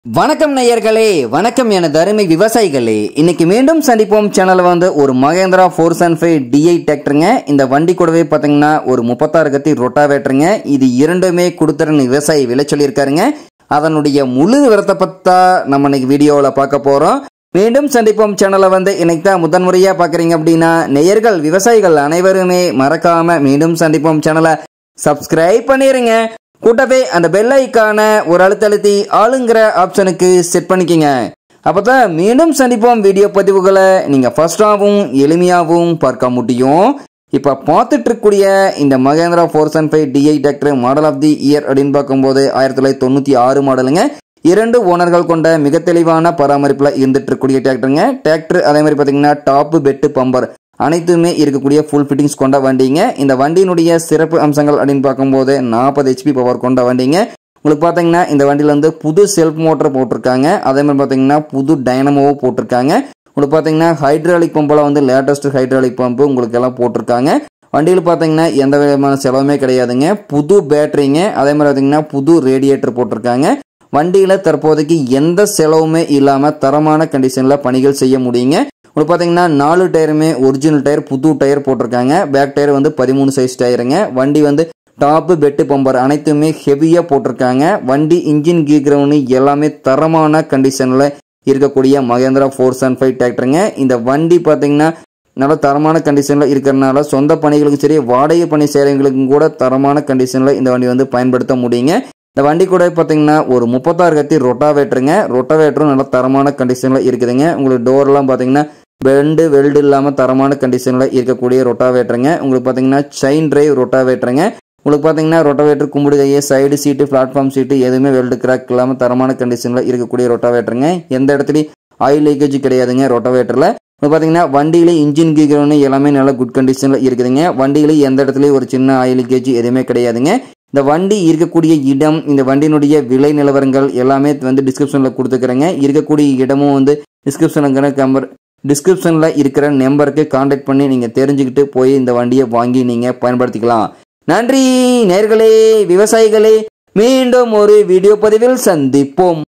வணக்கம் நேயர்களே வணக்கம் எனது அருமை விவசாயிகளே இன்னைக்கு மீண்டும் சந்திப்போம் சேனல் வந்து ஒரு Mahindra four seven five DI டிராக்டருங்க இந்த வண்டி கூடவே பார்த்தீங்கன்னா ஒரு முப்பத்தாறு கத்தி ரொட்டாவேட்டருங்க இது இரண்டுமே கொடுத்துறன்னு விவசாயி விலை சொல்லியிருக்காருங்க அதனுடைய முழு விவரத்தை பத்தா நம்ம இன்னைக்கு வீடியோவில் பார்க்க போகிறோம் மீண்டும் சந்திப்போம் சேனலை வந்து இன்னைக்கு தான் முதன்முறையாக பார்க்குறீங்க அப்படின்னா நேயர்கள் விவசாயிகள் அனைவருமே மறக்காம மீண்டும் சந்திப்போம் சேனலை சப்ஸ்கிரைப் பண்ணிருங்க கூட்டவே அந்த பெல் ஐக்கான ஒரு அழுத்தழுத்தி ஆளுங்கிற ஆப்ஷனுக்கு செட் பண்ணிக்கங்க அப்பதான் மீண்டும் சந்திப்போம் வீடியோ பதிவுகளை நீங்க ஃபர்ஸ்டாகவும் எளிமையாகவும் பார்க்க முடியும் இப்போ பார்த்துட்டு இருக்கக்கூடிய இந்த Mahindra four seven five DI tractor model of the year அப்படின்னு பார்க்கும்போது ஆயிரத்தி தொள்ளாயிரத்தி தொண்ணூற்றி ஆறு மாடலுங்க இரண்டு ஓனர்கள் கொண்ட மிக தெளிவான பராமரிப்பில் இருந்துட்டு இருக்கக்கூடிய டிராக்டருங்க டிராக்டர் அதே மாதிரி பார்த்தீங்கன்னா டாப்பு பெட்டு பம்பர் அனைத்துமே இருக்கக்கூடிய ஃபுல் ஃபிட்டிங்ஸ் கொண்ட வண்டிங்க இந்த வண்டியினுடைய சிறப்பு அம்சங்கள் அப்படின்னு பார்க்கும்போது நாற்பது ஹெச்பி பவர் கொண்ட வண்டிங்க உங்களுக்கு பார்த்தீங்கன்னா இந்த வண்டியில் வந்து புது செல்ஃப் மோட்டர் போட்டிருக்காங்க அதே மாதிரி பார்த்தீங்கன்னா புது டைனமோவும் போட்டிருக்காங்க உங்களுக்கு பார்த்தீங்கன்னா ஹைட்ராலிக் பம்பில் வந்து லேட்டஸ்ட் ஹைட்ராலிக் பம்பு உங்களுக்கு எல்லாம் போட்டிருக்காங்க வண்டியில் பார்த்தீங்கன்னா எந்த விதமான செலவுமே கிடையாதுங்க புது பேட்டரிங்க அதே மாதிரி பார்த்தீங்கன்னா புது ரேடியேட்டர் போட்டிருக்காங்க வண்டியில் தற்போதைக்கு எந்த செலவுமே இல்லாமல் தரமான கண்டிஷனில் பணிகள் செய்ய முடியுங்க உங்களுக்கு பார்த்தீங்கன்னா நாலு டயருமே ஒரிஜினல் டயர் புது டயர் போட்டிருக்காங்க பேக் டயர் வந்து பதிமூணு சைஸ் டயருங்க வண்டி வந்து டாப்பு பெட்டு பம்பர் அனைத்துமே ஹெவியாக போட்டிருக்காங்க வண்டி இன்ஜின் கீ கிரவுண்டு எல்லாமே தரமான கண்டிஷனில் இருக்கக்கூடிய மகேந்திரா ஃபோர் செவன் ஃபைவ் டிராக்டருங்க இந்த வண்டி பார்த்தீங்கன்னா நல்ல தரமான கண்டிஷனில் இருக்கிறனால சொந்த பணிகளுக்கும் சரி வாடகை பணி செய்கிறவங்களுக்கும் கூட தரமான கண்டிஷனில் இந்த வண்டி வந்து பயன்படுத்த முடியுங்க இந்த வண்டி கூட பார்த்தீங்கன்னா ஒரு முப்பத்தாறு கத்தி ரொட்டாவேட்டருங்க ரொட்டாவேட்டரும் நல்ல தரமான கண்டிஷனில் இருக்குதுங்க உங்களுக்கு டோர்லாம் பார்த்தீங்கன்னா பெண்டு வெல்டு இல்லாமல் தரமான கண்டிஷனில் இருக்கக்கூடிய ரொட்டாவேட்டருங்க உங்களுக்கு பார்த்தீங்கன்னா செயின் டிரைவ் ரொட்டாவேட்டருங்க உங்களுக்கு பார்த்தீங்கன்னா ரொட்டாவேட்டர் கும்பிடு கையை சைடு சீட்டு பிளாட்ஃபார்ம் சீட்டு எதுவுமே வெல்டு கிராக் இல்லாமல் தரமான கண்டிஷனில் இருக்கக்கூடிய ரொட்டாவேட்டருங்க எந்த இடத்துலையும் ஆயில் லீக்கேஜ் கிடையாதுங்க ரொட்டாவேட்டரில் இப்போ பார்த்தீங்கன்னா வண்டியில இன்ஜின் கீக்கிறோன்னு எல்லாமே நல்ல குட் கண்டிஷனில் இருக்குதுங்க வண்டியில எந்த இடத்துலையும் ஒரு சின்ன ஆயில் லீக்கேஜ் எதுவுமே கிடையாதுங்க இந்த வண்டி இருக்கக்கூடிய இடம் இந்த வண்டியினுடைய விலை நிலவரங்கள் எல்லாமே வந்து டிஸ்கிரிப்ஷனில் கொடுத்துக்கிறேங்க இருக்கக்கூடிய இடமும் வந்து டிஸ்கிரிப்ஷனுங்கிற கம்பர் டிஸ்கிரிப்ஷனில் இருக்கிற நம்பருக்கு காண்டாக்ட் பண்ணி நீங்கள் தெரிஞ்சுக்கிட்டு போய் இந்த வண்டியை வாங்கி நீங்கள் பயன்படுத்திக்கலாம் நன்றி நேர்களே விவசாயிகளே மீண்டும் ஒரு வீடியோ பதிவில் சந்திப்போம்